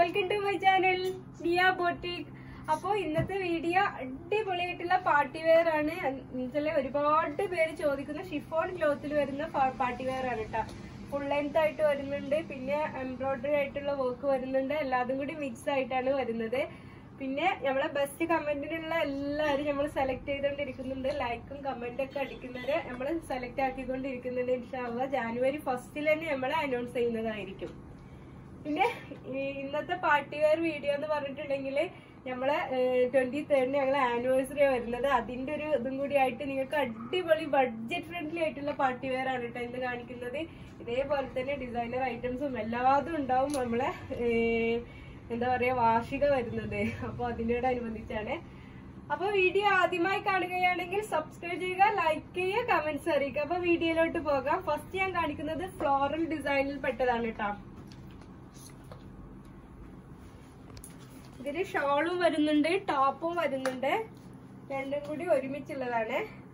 welcome to my channel Niya boutique അപ്പോൾ ഇന്നത്തെ video അടിപൊളിയായിട്ടുള്ള പാർട്ടി വെയർ ആണ് എന്നുവെച്ചാൽ ഒരുപാട് പേര് ചോദിക്കുന്ന ഷിഫോൺ ക്ലോത്തിൽ വരുന്ന പാർട്ടി വെയർ ആണ് കേട്ടോ ഫുൾ ലെങ്ത് ആയിട്ട് വരുന്നുണ്ട് പിന്നെ എംബ്രോയിഡറി ആയിട്ടുള്ള വർക്ക് വരുന്നുണ്ട് എല്ലാതും കൂടി മിക്സ് ആയിട്ടാണ് വരുന്നത് പിന്നെ നമ്മളെ ബെസ്റ്റ് കമന്റിനുള്ള എല്ലാവരും നമ്മൾ സെലക്ട് ചെയ്തുകൊണ്ടിരിക്കുന്നുണ്ട് ലൈക്കും കമന്റും ഒക്കെ അടിക്കുന്നത് നമ്മൾ സെലക്ട് ആക്കിക്കൊണ്ടിരിക്കുന്നുണ്ട് ഇൻഷാല്ല ജാനുവരി ഫസ്റ്റിൽ തന്നെ നമ്മൾ അനൗൺസ് ചെയ്യുന്നതായിരിക്കും പിന്നെ ഈ ഇന്നത്തെ പാർട്ടി വെയർ വീഡിയോ എന്ന് പറഞ്ഞിട്ടുണ്ടെങ്കിൽ നമ്മളെ ട്വന്റി തേർഡിന് ഞങ്ങളെ ആനിവേഴ്സറി വരുന്നത് അതിന്റെ ഒരു ഇതും കൂടി ആയിട്ട് നിങ്ങൾക്ക് അടിപൊളി ബഡ്ജറ്റ് ഫ്രണ്ട്ലി ആയിട്ടുള്ള പാർട്ടി വെയർ ആണ് കേട്ടോ ഇന്ന് കാണിക്കുന്നത് ഇതേപോലെ തന്നെ ഡിസൈനർ ഐറ്റംസും എല്ലാതും ഉണ്ടാവും നമ്മളെ ഏർ, എന്താ പറയാ വാർഷിക വരുന്നത് അപ്പൊ അതിനോടനുബന്ധിച്ചാണ് അപ്പൊ വീഡിയോ ആദ്യമായി കാണുകയാണെങ്കിൽ സബ്സ്ക്രൈബ് ചെയ്യുക ലൈക്ക് ചെയ്യുക കമന്റ്സ് അറിയിക്കുക അപ്പൊ വീഡിയോയിലോട്ട് പോകാം ഫസ്റ്റ് ഞാൻ കാണിക്കുന്നത് ഫ്ലോറൽ ഡിസൈനിൽ പെട്ടതാണ് കേട്ടോ ഇതിന് ഷോളും വരുന്നുണ്ട് ടോപ്പും വരുന്നുണ്ട് രണ്ടും കൂടി ഒരുമിച്ചുള്ളതാണ്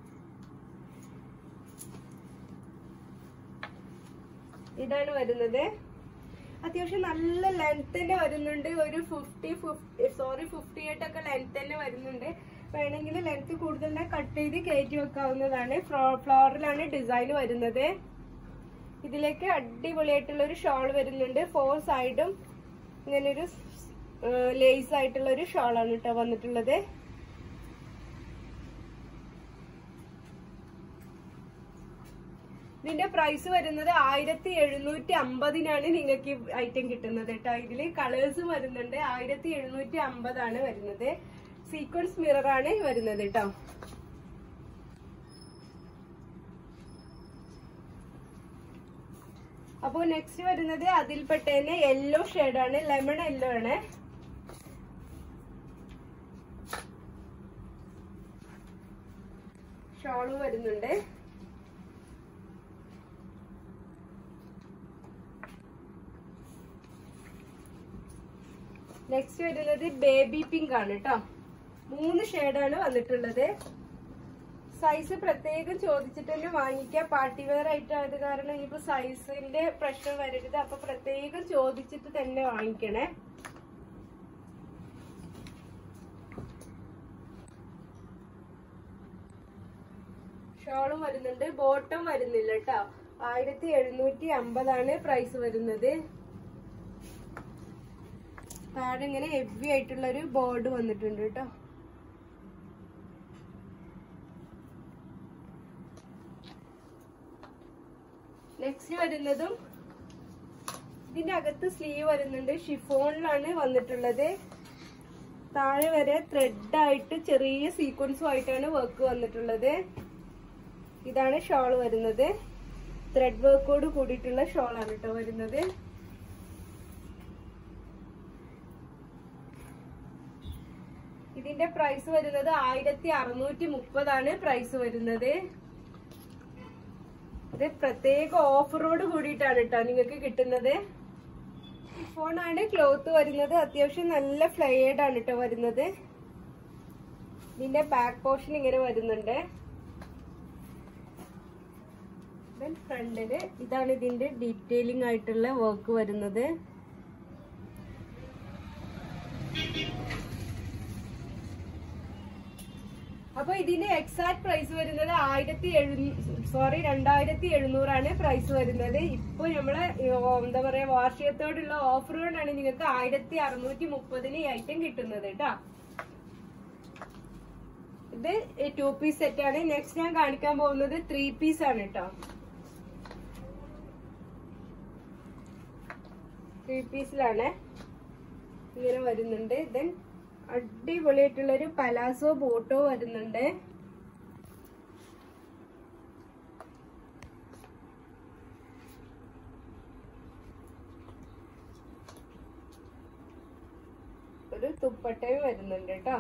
ഇതാണ് വരുന്നത് അത്യാവശ്യം നല്ല ലെങ്ത് തന്നെ വരുന്നുണ്ട് ഒരു fifty fifty sorry fifty eight ഒക്കെ ലെങ്ത് തന്നെ വരുന്നുണ്ട് വേണമെങ്കിൽ ലെങ്ത് കൂടുതൽ കട്ട് ചെയ്ത് കയറ്റി വെക്കാവുന്നതാണ് ഫ്ലോറിലാണ് ഡിസൈൻ വരുന്നത് ഇതിലേക്ക് അടിപൊളിയായിട്ടുള്ള ഒരു ഷോൾ വരുന്നുണ്ട് ഫോർ സൈഡും ഇങ്ങനൊരു ലേസ് ആയിട്ടുള്ള ഒരു ഷോളാണ് കേട്ടോ വന്നിട്ടുള്ളത് ഇതിന്റെ പ്രൈസ് വരുന്നത് ആയിരത്തി എഴുന്നൂറ്റി അമ്പതിനാണ് നിങ്ങൾക്ക് ഈ ഐറ്റം കിട്ടുന്നത് കേട്ടോ ഇതില് കളേഴ്സും വരുന്നുണ്ട് ആയിരത്തി എഴുന്നൂറ്റി അമ്പതാണ് വരുന്നത് സീക്വൻസ് മിറർ ആണ് വരുന്നത് കേട്ടോ അപ്പോ നെക്സ്റ്റ് വരുന്നത് അതിൽപ്പെട്ടതിന് യെല്ലോ ആണ് ലെമൺ യെല്ലോ ആണ് ഷോളും വരുന്നുണ്ട് നെക്സ്റ്റ് വരുന്നത് ബേബി പിങ്ക് ആണ് കേട്ടോ മൂന്ന് ഷെയ്ഡാണ് വന്നിട്ടുള്ളത് സൈസ് പ്രത്യേകം ചോദിച്ചിട്ട് തന്നെ വാങ്ങിക്കാം പാർട്ടി വെയർ ആയിട്ട് ആയത് കാരണം ഇനിയിപ്പോ സൈസിന്റെ പ്രശ്നം വരരുത് അപ്പൊ പ്രത്യേകം ചോദിച്ചിട്ട് തന്നെ വാങ്ങിക്കണേ ഷോളും വരുന്നുണ്ട് ബോട്ടം വരുന്നില്ല കേട്ടോ ആയിരത്തി എഴുന്നൂറ്റി അമ്പതാണ് പ്രൈസ് വരുന്നത് താഴെ ഇങ്ങനെ ഹെവി ആയിട്ടുള്ള ഒരു ബോർഡ് വന്നിട്ടുണ്ട് കേട്ടോ നെക്സ്റ്റ് വരുന്നതും ഇതിന്റെ അകത്ത് സ്ലീവ് വരുന്നുണ്ട് ഷിഫോണിലാണ് വന്നിട്ടുള്ളത് താഴെ വരെ ത്രെഡ് ആയിട്ട് ചെറിയ സീക്വൻസും ആയിട്ടാണ് വർക്ക് വന്നിട്ടുള്ളത് ഇതാണ് ഷോൾ വരുന്നത് ത്രെഡ് വർക്കോട് കൂടിയിട്ടുള്ള ഷോളാണ് കേട്ടോ വരുന്നത് ഇതിന്റെ പ്രൈസ് വരുന്നത് ആയിരത്തി അറുന്നൂറ്റി മുപ്പതാണ് പ്രൈസ് വരുന്നത് ഇത് പ്രത്യേക ഓഫറോട് കൂടിയിട്ടാണ് കേട്ടോ നിങ്ങൾക്ക് കിട്ടുന്നത് ഫോണാണ് ക്ലോത്ത് വരുന്നത് അത്യാവശ്യം നല്ല ഫ്ലയേഡ് ആണ് കേട്ടോ വരുന്നത് ഇതിന്റെ ബാക്ക് പോർഷൻ ഇങ്ങനെ വരുന്നുണ്ട് ഫ്രണ്ടില് ഇതാണ് ഇതിന്റെ ഡീറ്റെയിലിംഗ് ആയിട്ടുള്ള വർക്ക് വരുന്നത് അപ്പൊ ഇതിന്റെ എക്സാക്ട് പ്രൈസ് വരുന്നത് ആയിരത്തി എഴു സോറി രണ്ടായിരത്തി എഴുന്നൂറാണ് പ്രൈസ് വരുന്നത് ഇപ്പൊ നമ്മള് എന്താ പറയാ വാർഷികത്തോടുള്ള ഓഫർ കൊണ്ടാണ് നിങ്ങൾക്ക് ആയിരത്തി അറുന്നൂറ്റി മുപ്പതിന് ഈ ഐറ്റം കിട്ടുന്നത് കേട്ടോ ഇത് ടു പീസ് സെറ്റ് ആണ് നെക്സ്റ്റ് ഞാൻ കാണിക്കാൻ പോകുന്നത് ത്രീ പീസ് ആണ് കേട്ടോ ത്രീ പീസിലാണ് ഇങ്ങനെ വരുന്നുണ്ട് ദെൻ അടിപൊളിയായിട്ടുള്ള ഒരു പലാസോ ബോട്ടോ വരുന്നുണ്ട് ഒരു തുപ്പട്ടയും വരുന്നുണ്ട് കേട്ടോ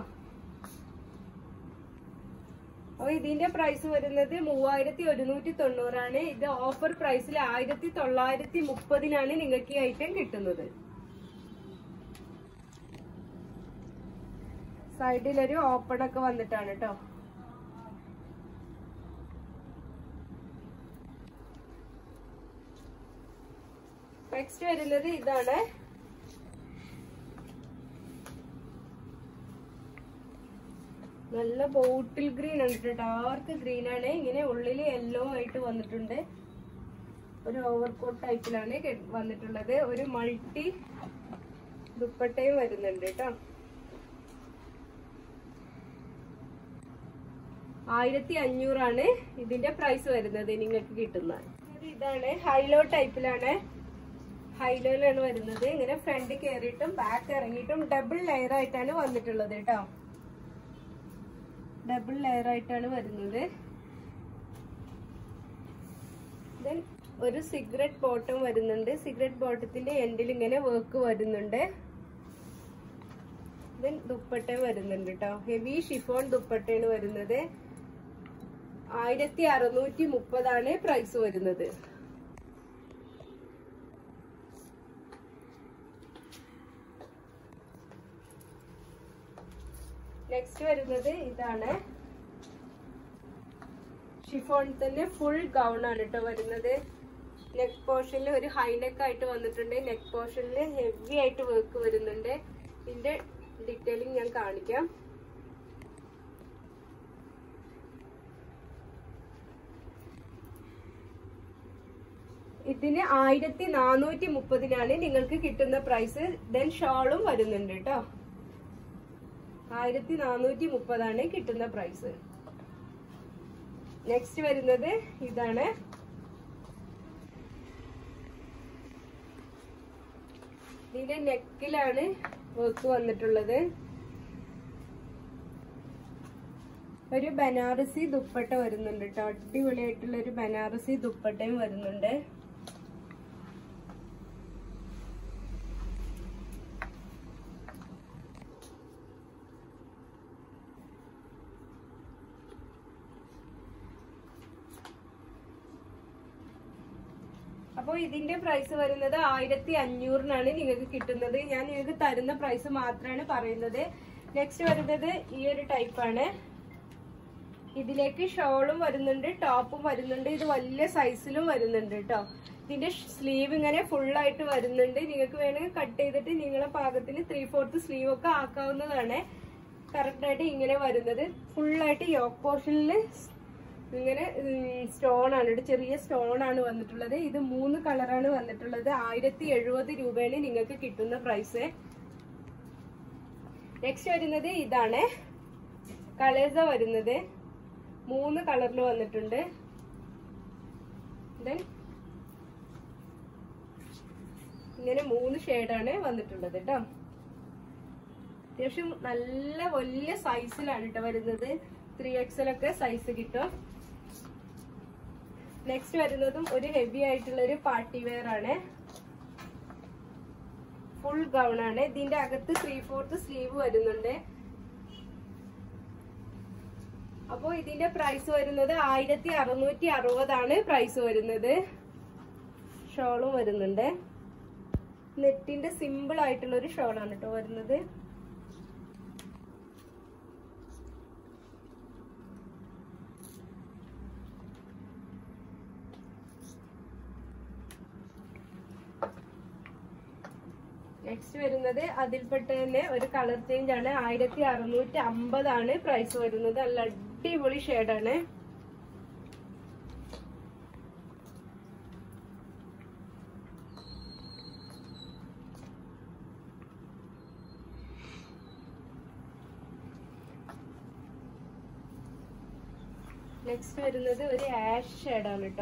അപ്പൊ ഇതിന്റെ പ്രൈസ് വരുന്നത് മൂവായിരത്തി ഒരുന്നൂറ്റി തൊണ്ണൂറാണ് ഇത് ഓഫർ പ്രൈസിൽ ആയിരത്തി തൊള്ളായിരത്തി മുപ്പതിനാണ് നിങ്ങൾക്ക് ഈ ഐറ്റം കിട്ടുന്നത് സൈഡിലൊരു ഓപ്പൺ ഒക്കെ വന്നിട്ടാണ് കേട്ടോ നെക്സ്റ്റ് വരുന്നത് ഇതാണ് നല്ല ബോട്ടിൽ ഗ്രീൻ ആണ് ഡാർക്ക് ഗ്രീൻ ആണ് ഇങ്ങനെ ഉള്ളിൽ യെല്ലോ ആയിട്ട് വന്നിട്ടുണ്ട് ഒരു ഓവർകോട്ട് ടൈപ്പിലാണ് കെ- വന്നിട്ടുള്ളത് ഒരു മൾട്ടി ദുപ്പട്ടയും വരുന്നുണ്ട് കേട്ടോ ആയിരത്തി അഞ്ഞൂറാണ് ഇതിന്റെ പ്രൈസ് വരുന്നത് നിങ്ങൾക്ക് കിട്ടുന്നത് ഇത് ഇതാണ് ഹൈലോ ടൈപ്പിലാണ് ഹൈലോയിലാണ് വരുന്നത് ഇങ്ങനെ ഫ്രണ്ട് കയറിയിട്ടും ബാക്ക് ഇറങ്ങിയിട്ടും ഡബിൾ ലെയർ ആയിട്ടാണ് വന്നിട്ടുള്ളത് കേട്ടോ ഡബിൾ ലെയർ ആയിട്ടാണ് വരുന്നത് Then ഒരു സിഗരറ്റ് ബോട്ടം വരുന്നുണ്ട് സിഗരറ്റ് ബോട്ടത്തിന്റെ എൻഡിൽ ഇങ്ങനെ വർക്ക് വരുന്നുണ്ട് ദെൻ ദുപ്പട്ട വരുന്നുണ്ട് കേട്ടോ ഹെവി ഷിഫോൺ ദുപ്പട്ടയാണ് വരുന്നത് ആയിരത്തി അറുന്നൂറ്റി മുപ്പതാണ് പ്രൈസ് വരുന്നത് നെക്സ്റ്റ് വരുന്നത് ഇതാണ് ഷിഫോൺ തന്നെ ഫുൾ ഗൗൺ ആണ് കേട്ടോ വരുന്നത് നെക്ക് പോർഷനിൽ ഒരു ഹൈ നെക്ക് ആയിട്ട് വന്നിട്ടുണ്ട് നെക്ക് പോർഷനിൽ ഹെവി ആയിട്ട് വർക്ക് വരുന്നുണ്ട് ഇതിന്റെ ഡീറ്റെയിലിംഗ് ഞാൻ കാണിക്കാം ഇതിന് ആയിരത്തി നാനൂറ്റി മുപ്പതിനാണ് നിങ്ങൾക്ക് കിട്ടുന്ന പ്രൈസ് ദെൻ ഷോളും വരുന്നുണ്ട് കേട്ടോ ആയിരത്തി നാനൂറ്റി മുപ്പതാണ് കിട്ടുന്ന പ്രൈസ് നെക്സ്റ്റ് വരുന്നത് ഇതാണ് ഇതിന്റെ നെക്കിലാണ് വർക്ക് വന്നിട്ടുള്ളത് ഒരു ബനാറസി ദുപ്പട്ട വരുന്നുണ്ട് കേട്ടോ അടിപൊളിയായിട്ടുള്ള ഒരു ബനാറസി ദുപ്പട്ടയും വരുന്നുണ്ട് അപ്പോൾ ഇതിന്റെ പ്രൈസ് വരുന്നത് ആയിരത്തി അഞ്ഞൂറിനാണ് നിങ്ങൾക്ക് കിട്ടുന്നത് ഞാൻ നിങ്ങൾക്ക് തരുന്ന പ്രൈസ് മാത്രമാണ് പറയുന്നത് നെക്സ്റ്റ് വരുന്നത് ഈ ഒരു ടൈപ്പാണ് ഇതിലേക്ക് ഷോളും വരുന്നുണ്ട് ടോപ്പും വരുന്നുണ്ട് ഇത് വലിയ സൈസിലും വരുന്നുണ്ട് കേട്ടോ ഇതിന്റെ സ്ലീവ് ഇങ്ങനെ full ആയിട്ട് വരുന്നുണ്ട് നിങ്ങൾക്ക് വേണമെങ്കിൽ കട്ട് ചെയ്തിട്ട് നിങ്ങളെ പാകത്തിന് ത്രീ ഫോർത്ത് സ്ലീവ് ഒക്കെ ആക്കാവുന്നതാണ് കറക്റ്റ് ആയിട്ട് ഇങ്ങനെ വരുന്നത് full ആയിട്ട് യോക്ക് പോർഷനിൽ ഇങ്ങനെ സ്റ്റോൺ ആണ് ഒരു ചെറിയ സ്റ്റോൺ ആണ് വന്നിട്ടുള്ളത് ഇത് മൂന്ന് കളറാണ് വന്നിട്ടുള്ളത് ആയിരത്തി എഴുപത് രൂപയാണ് നിങ്ങൾക്ക് കിട്ടുന്ന പ്രൈസ് നെക്സ്റ്റ് വരുന്നത് ഇതാണ് കളേഴ്സ വരുന്നത് മൂന്ന് കളറിൽ വന്നിട്ടുണ്ട് Then ഇങ്ങനെ മൂന്ന് ഷെയ്ഡാണ് വന്നിട്ടുള്ളത് കേട്ടോ അത്യാവശ്യം നല്ല വലിയ സൈസിലാണ് കേട്ടോ വരുന്നത് ത്രീ എക്സൽ ഒക്കെ സൈസ് കിട്ടും നെക്സ്റ്റ് വരുന്നതും ഒരു ഹെവി ആയിട്ടുള്ള ഒരു പാർട്ടി വെയർ ആണ് ഫുൾ ഗൗൺ ആണ് ഇതിന്റെ അകത്ത് ത്രീ ഫോർത്ത് സ്ലീവ് വരുന്നുണ്ട് അപ്പോ ഇതിന്റെ പ്രൈസ് വരുന്നത് ആയിരത്തി അറുന്നൂറ്റി അറുപതാണ് പ്രൈസ് വരുന്നത് ഷോളും വരുന്നുണ്ട് നെറ്റിന്റെ സിമ്പിൾ ആയിട്ടുള്ള ഒരു ഷോളാണ് കേട്ടോ വരുന്നത് നെക്സ്റ്റ് വരുന്നത് അതിൽപ്പെട്ട തന്നെ ഒരു കളർ ചേഞ്ച് ആണ് ആയിരത്തി അറുന്നൂറ്റി അമ്പതാണ് പ്രൈസ് വരുന്നത് നല്ല അടിപൊളി ഷെയ്ഡാണ് നെക്സ്റ്റ് വരുന്നത് ഒരു ആഷ് ഷെയ്ഡാണ് കേട്ടോ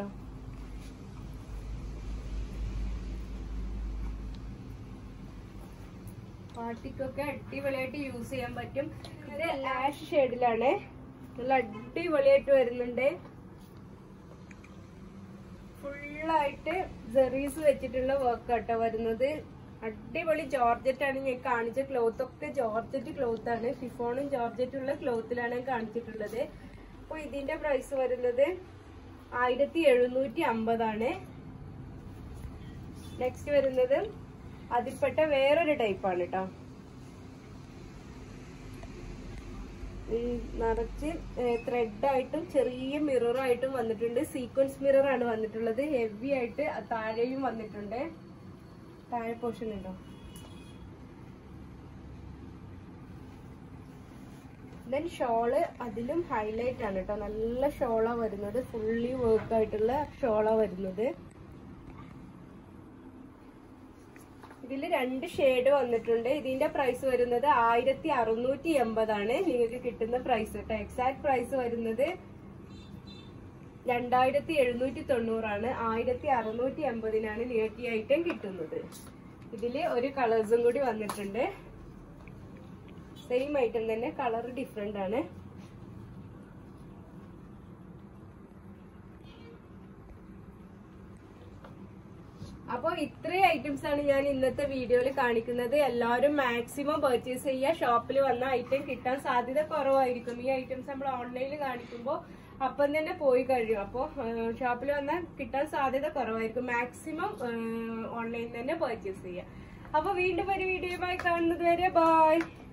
പാർട്ടിക്കൊക്കെ അടിപൊളിയായിട്ട് യൂസ് ചെയ്യാൻ പറ്റും ഇത് ആഷ് ഷെയ്ഡിലാണ് നല്ല അടിപൊളിയായിട്ട് വരുന്നുണ്ട് ഫുള്ളായിട്ട് ജെറീസ് വെച്ചിട്ടുള്ള വർക്ക് ആട്ടോ വരുന്നത് അടിപൊളി ജോർജറ്റ് ആണ് ഞാൻ കാണിച്ച ക്ലോത്ത് ഒക്കെ ജോർജറ്റ് ക്ലോത്ത് ആണ് ഷിഫോണും ജോർജറ്റും ഉള്ള ക്ലോത്തിലാണ് ഞാൻ കാണിച്ചിട്ടുള്ളത് അപ്പൊ ഇതിന്റെ പ്രൈസ് വരുന്നത് ആയിരത്തി എഴുന്നൂറ്റി അമ്പതാണ് നെക്സ്റ്റ് വരുന്നത് അതിൽപ്പെട്ട വേറൊരു ടൈപ്പാണ് കേട്ടോ നിറച്ച് ത്രെഡ് ആയിട്ടും ചെറിയ മിററായിട്ടും വന്നിട്ടുണ്ട് സീക്വൻസ് മിറർ ആണ് വന്നിട്ടുള്ളത് ഹെവി ആയിട്ട് താഴെയും വന്നിട്ടുണ്ട് താഴെ പോർഷൻ ഉണ്ടോ ദെൻ ഷോള് അതിലും ഹൈലൈറ്റ് ആണ് കേട്ടോ നല്ല ഷോളാ വരുന്നത് ഫുള്ളി വർക്ക് ആയിട്ടുള്ള ഷോളാ വരുന്നത് ഇതിൽ രണ്ട് ഷെയ്ഡ് വന്നിട്ടുണ്ട് ഇതിന്റെ പ്രൈസ് വരുന്നത് ആയിരത്തി അറുന്നൂറ്റി എൺപതാണ് നിങ്ങൾക്ക് കിട്ടുന്ന പ്രൈസ് കേട്ടോ എക്സാക്ട് പ്രൈസ് വരുന്നത് രണ്ടായിരത്തി എഴുന്നൂറ്റി തൊണ്ണൂറാണ് ആയിരത്തി അറുന്നൂറ്റി എൺപതിനാണ് നിങ്ങൾക്ക് ഈ ഐറ്റം കിട്ടുന്നത് ഇതില് ഒരു കളേഴ്സും കൂടി വന്നിട്ടുണ്ട് സെയിം ഐറ്റം തന്നെ കളർ ഡിഫറെന്റ് ആണ് അപ്പോൾ ഇത്രയും ഐറ്റംസ് ആണ് ഞാൻ ഇന്നത്തെ വീഡിയോയിൽ കാണിക്കുന്നത് എല്ലാവരും മാക്സിമം പർച്ചേസ് ചെയ്യുക ഷോപ്പിൽ വന്ന ഐറ്റം കിട്ടാൻ സാധ്യത കുറവായിരിക്കും ഈ ഐറ്റംസ് നമ്മൾ ഓൺലൈനിൽ കാണിക്കുമ്പോൾ അപ്പം തന്നെ പോയി കഴിയും അപ്പോൾ ഷോപ്പിൽ വന്നാൽ കിട്ടാൻ സാധ്യത കുറവായിരിക്കും മാക്സിമം ഓൺലൈനിൽ തന്നെ പർച്ചേസ് ചെയ്യുക അപ്പോൾ വീണ്ടും ഒരു വീഡിയോയുമായി കാണുന്നത് വരെ ബൈ